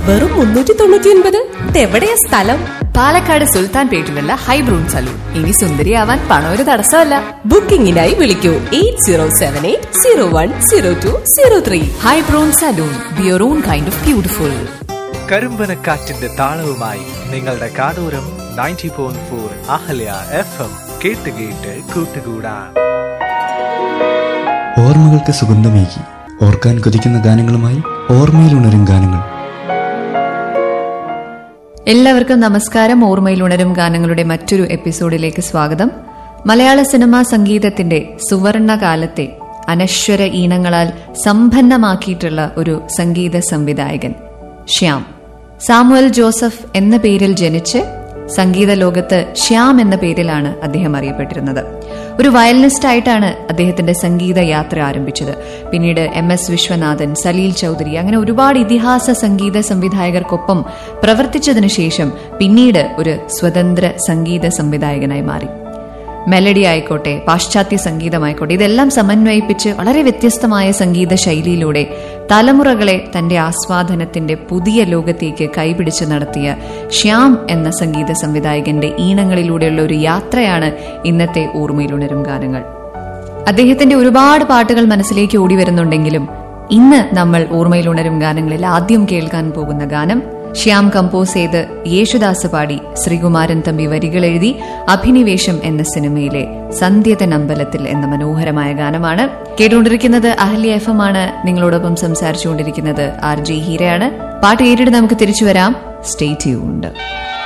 വെറും മുന്നൂറ്റി തൊണ്ണൂറ്റി ഒൻപത് ഇതെവിടെയാ സ്ഥലം പാലക്കാട് സുൽത്താൻ പേട്ടിലുള്ള ഹൈബ്രൂൺ സലൂൺ ഇനി സുന്ദരിയാവാൻ പണം ഒരു തടസ്സമല്ല ബുക്കിംഗിനായി വിളിക്കൂ eight zero seven eight zero one zero two zero three ഹൈബ്രൂൺ salon be your own kind of beautiful കരിമ്പനക്കാറ്റിന്റെ താളവുമായി നിങ്ങളുടെ കാതോരം ninety point four Ahalya F M കേട്ട് കേട്ട് കൂട്ടുകൂടാൻ ഓർമ്മകൾക്ക് സുഗന്ധമേകി ഓർക്കാൻ കൊതിക്കുന്ന ഗാനങ്ങളുമായി ഓർമ്മയിലുണരും ഗാനങ്ങൾ എല്ലാവർക്കും നമസ്കാരം ഓർമ്മയിൽ ഉണരും ഗാനങ്ങളുടെ മറ്റൊരു എപ്പിസോഡിലേക്ക് സ്വാഗതം മലയാള സിനിമാ സംഗീതത്തിന്റെ സുവർണ കാലത്തെ അനശ്വര ഈണങ്ങളാൽ സമ്പന്നമാക്കിയിട്ടുള്ള ഒരു സംഗീത സംവിധായകൻ ശ്യാം സാമുവൽ ജോസഫ് എന്ന പേരിൽ ജനിച്ച് സംഗീത ലോകത്ത് ശ്യാം എന്ന പേരിലാണ് അദ്ദേഹം അറിയപ്പെട്ടിരുന്നത് ഒരു വയലിനിസ്റ്റ് ആയിട്ടാണ് അദ്ദേഹത്തിന്റെ സംഗീത യാത്ര ആരംഭിച്ചത് പിന്നീട് എം എസ് വിശ്വനാഥൻ സലീൽ ചൗധരി അങ്ങനെ ഒരുപാട് ഇതിഹാസ സംഗീത സംവിധായകർക്കൊപ്പം പ്രവർത്തിച്ചതിനു ശേഷം പിന്നീട് ഒരു സ്വതന്ത്ര സംഗീത സംവിധായകനായി മാറി മെലഡി ആയിക്കോട്ടെ പാശ്ചാത്യ സംഗീതമായിക്കോട്ടെ ഇതെല്ലാം സമന്വയിപ്പിച്ച് വളരെ വ്യത്യസ്തമായ സംഗീത ശൈലിയിലൂടെ തലമുറകളെ തന്റെ ആസ്വാദനത്തിന്റെ പുതിയ ലോകത്തേക്ക് കൈപിടിച്ച് നടത്തിയ ശ്യാം എന്ന സംഗീത സംവിധായകന്റെ ഈണങ്ങളിലൂടെയുള്ള ഒരു യാത്രയാണ് ഇന്നത്തെ ഓർമ്മയിലുണരും ഗാനങ്ങൾ അദ്ദേഹത്തിന്റെ ഒരുപാട് പാട്ടുകൾ മനസ്സിലേക്ക് ഓടി വരുന്നുണ്ടെങ്കിലും ഇന്ന് നമ്മൾ ഓർമ്മയിലുണരും ഗാനങ്ങളിൽ ആദ്യം കേൾക്കാൻ പോകുന്ന ഗാനം ശ്യാം കമ്പോസ് ചെയ്ത് യേശുദാസ് പാടി ശ്രീകുമാരൻ തമ്പി വരികൾ എഴുതി അഭിനിവേശം എന്ന സിനിമയിലെ സന്ധ്യതൻ അമ്പലത്തിൽ എന്ന മനോഹരമായ ഗാനമാണ് കേട്ടുകൊണ്ടിരിക്കുന്നത് അഹല്യ എഫ് എം ആണ് നിങ്ങളോടൊപ്പം സംസാരിച്ചുകൊണ്ടിരിക്കുന്നത് ആർ ജെ ഹീരയാണ് പാട്ട് കേട്ടിട്ട് നമുക്ക് തിരിച്ചു വരാം സ്റ്റേ ട്യൂൺഡ്